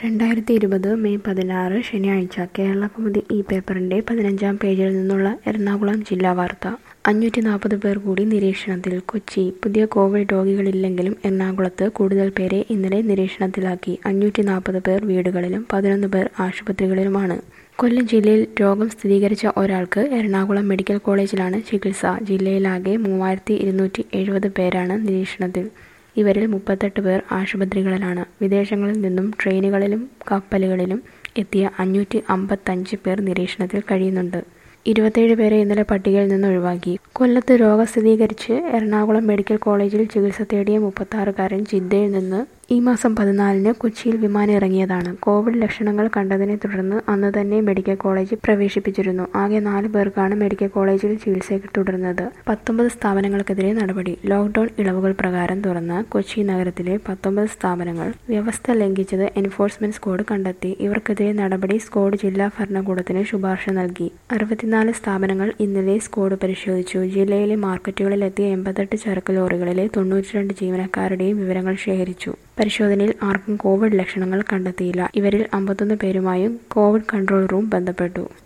രണ്ടായിരത്തി ഇരുപത് മെയ് പതിനാറ് ശനിയാഴ്ച കേരളകൗമുദി ഈ പേപ്പറിന്റെ പതിനഞ്ചാം പേജിൽ നിന്നുള്ള എറണാകുളം ജില്ലാ വാർത്ത അഞ്ഞൂറ്റി നാൽപ്പത് പേർ കൂടി നിരീക്ഷണത്തിൽ കൊച്ചി പുതിയ കോവിഡ് രോഗികളില്ലെങ്കിലും എറണാകുളത്ത് കൂടുതൽ പേരെ ഇന്നലെ നിരീക്ഷണത്തിലാക്കി അഞ്ഞൂറ്റി നാൽപ്പത് പേർ വീടുകളിലും പതിനൊന്ന് പേർ ആശുപത്രികളിലുമാണ് കൊല്ലം ജില്ലയിൽ രോഗം സ്ഥിരീകരിച്ച ഒരാൾക്ക് എറണാകുളം മെഡിക്കൽ കോളേജിലാണ് ചികിത്സ ജില്ലയിലാകെ മൂവായിരത്തി ഇരുന്നൂറ്റി എഴുപത് പേരാണ് നിരീക്ഷണത്തിൽ ഇവരിൽ മുപ്പത്തെട്ട് പേർ ആശുപത്രികളിലാണ് വിദേശങ്ങളിൽ നിന്നും ട്രെയിനുകളിലും കപ്പലുകളിലും എത്തിയ അഞ്ഞൂറ്റി അമ്പത്തഞ്ച് പേർ നിരീക്ഷണത്തിൽ കഴിയുന്നുണ്ട് ഇരുപത്തേഴ് പേരെ ഇന്നലെ പട്ടികയിൽ നിന്ന് ഒഴിവാക്കി കൊല്ലത്ത് രോഗം സ്ഥിരീകരിച്ച് എറണാകുളം മെഡിക്കൽ കോളേജിൽ ചികിത്സ തേടിയ മുപ്പത്താറുകാരൻ ജിദ്ദയിൽ നിന്ന് ഈ മാസം പതിനാലിന് കൊച്ചിയിൽ വിമാനം ഇറങ്ങിയതാണ് കോവിഡ് ലക്ഷണങ്ങൾ കണ്ടതിനെ തുടർന്ന് അന്ന് തന്നെ മെഡിക്കൽ കോളേജിൽ പ്രവേശിപ്പിച്ചിരുന്നു ആകെ നാല് പേർക്കാണ് മെഡിക്കൽ കോളേജിൽ ചികിത്സയ്ക്ക് തുടർന്നത് പത്തൊമ്പത് സ്ഥാപനങ്ങൾക്കെതിരെ നടപടി ലോക്ഡൌൺ ഇളവുകൾ പ്രകാരം തുറന്ന കൊച്ചി നഗരത്തിലെ പത്തൊമ്പത് സ്ഥാപനങ്ങൾ വ്യവസ്ഥ ലംഘിച്ചത് എൻഫോഴ്സ്മെന്റ് സ്ക്വാഡ് കണ്ടെത്തി ഇവർക്കെതിരെ നടപടി സ്ക്വാഡ് ജില്ലാ ഭരണകൂടത്തിന് ശുപാർശ നൽകി അറുപത്തിനാല് സ്ഥാപനങ്ങൾ ഇന്നലെ സ്ക്വാഡ് പരിശോധിച്ചു ജില്ലയിലെ മാർക്കറ്റുകളിലെത്തിയ എൺപത്തെട്ട് ചരക്ക് ലോറികളിലെ തൊണ്ണൂറ്റിരണ്ട് ജീവനക്കാരുടെയും വിവരങ്ങൾ ശേഖരിച്ചു പരിശോധനയിൽ ആർക്കും കോവിഡ് ലക്ഷണങ്ങൾ കണ്ടെത്തിയില്ല ഇവരിൽ അമ്പത്തൊന്ന് പേരുമായും കോവിഡ് കൺട്രോൾ റൂം ബന്ധപ്പെട്ടു